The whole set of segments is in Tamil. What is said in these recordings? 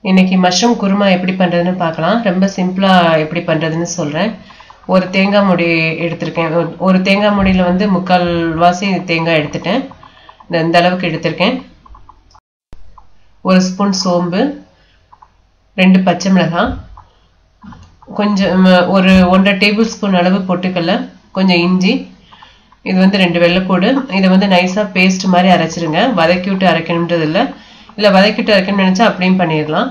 இன்னைக்கு மஷ்ரூம் குருமா எப்படி பண்ணுறதுன்னு பார்க்கலாம் ரொம்ப சிம்பிளாக எப்படி பண்ணுறதுன்னு சொல்கிறேன் ஒரு தேங்காய் முடி எடுத்திருக்கேன் ஒரு- ஒரு தேங்காய் முடியில் வந்து முக்கால் வாசி தேங்காய் எடுத்துட்டேன் இந்த- இந்த அளவுக்கு எடுத்திருக்கேன் ஒரு ஸ்பூன் சோம்பு ரெண்டு பச்சை மிளகாய் கொஞ்சம் ம, ஒரு ஒன்றரை டேபிள் ஸ்பூன் அளவு பொட்டுக்கடலை கொஞ்சம் இஞ்சி இது வந்து ரெண்டு வெள்ளைப்பூடு இதை வந்து நைஸாக பேஸ்ட் மாதிரி அரைச்சிருங்க வதக்கி விட்டு அரைக்கணுன்றது இல்லை இல்லை வதக்கி விட்டு அரைக்கணும்னு நினச்சா அப்படியும் பண்ணிடலாம்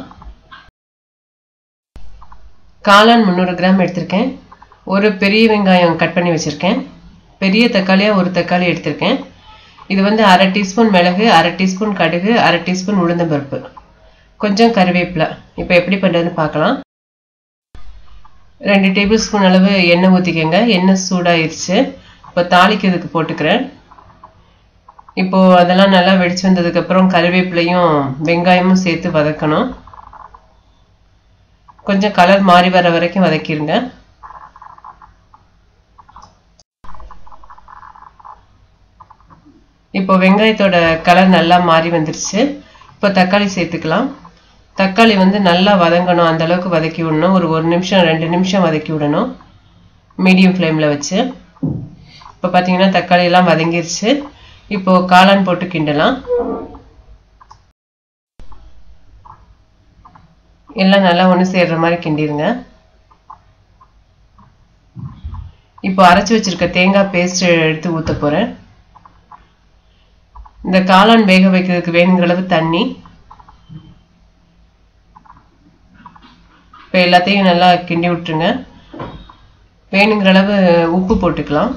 காளான் முந்நூறு கிராம் எடுத்திருக்கேன் ஒரு பெரிய வெங்காயம் கட் பண்ணி வச்சுருக்கேன் பெரிய தக்காளியாக ஒரு தக்காளி எடுத்திருக்கேன் இது வந்து அரை டீஸ்பூன் மிளகு அரை டீஸ்பூன் கடுகு அரை டீஸ்பூன் உளுந்தம்பருப்பு கொஞ்சம் கருவேப்பிலை இப்போ எப்படி பண்ணுறதுன்னு பார்க்கலாம் ரெண்டு டேபிள் ஸ்பூன் அளவு எண்ணெய் ஊற்றிக்கங்க எண்ணெய் சூடாயிருச்சு இப்போ தாளிக்கிறதுக்கு போட்டுக்கிறேன் இப்போ அதெல்லாம் நல்லா வெடிச்சு வந்ததுக்கப்புறம் கருவேப்பிலையும் வெங்காயமும் சேர்த்து வதக்கணும் கொஞ்சம் கலர் மாறி வர வரைக்கும் வதக்கிடுங்க இப்போ வெங்காயத்தோட கலர் நல்லா மாறி வந்துருச்சு இப்போ தக்காளி சேர்த்துக்கலாம் தக்காளி வந்து நல்லா வதங்கணும் அந்த அளவுக்கு வதக்கி விடணும் ஒரு ஒரு நிமிஷம் ரெண்டு நிமிஷம் வதக்கி விடணும் மீடியம் ஃப்ளேமில் வச்சு இப்போ பார்த்தீங்கன்னா தக்காளி எல்லாம் வதங்கிருச்சு இப்போ காளான் போட்டு கிண்டலாம் எல்லாம் நல்லா ஒன்று சேர்ற மாதிரி கிண்டிருங்க இப்போ அரைச்சி வச்சிருக்க தேங்காய் பேஸ்ட் எடுத்து ஊற்ற போகிறேன் இந்த காளான் வேக வைக்கிறதுக்கு வேணுங்கிற அளவு தண்ணி இப்போ எல்லாத்தையும் நல்லா கிண்டி விட்டுருங்க வேணுங்கிற அளவு உப்பு போட்டுக்கலாம்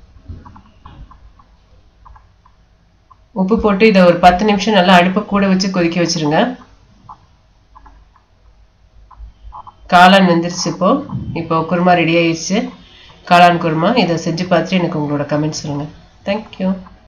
உப்பு போட்டு இதை ஒரு பத்து நிமிஷம் நல்லா அடுப்பை கூட வச்சு கொதிக்க வச்சிருங்க காளான் வெந்துருச்சு இப்போ இப்போ குருமா ரெடி ஆயிடுச்சு காளான் குருமா இதை செஞ்சு பார்த்துட்டு எனக்கு உங்களோட கமெண்ட் சொல்லுங்கள் தேங்க்யூ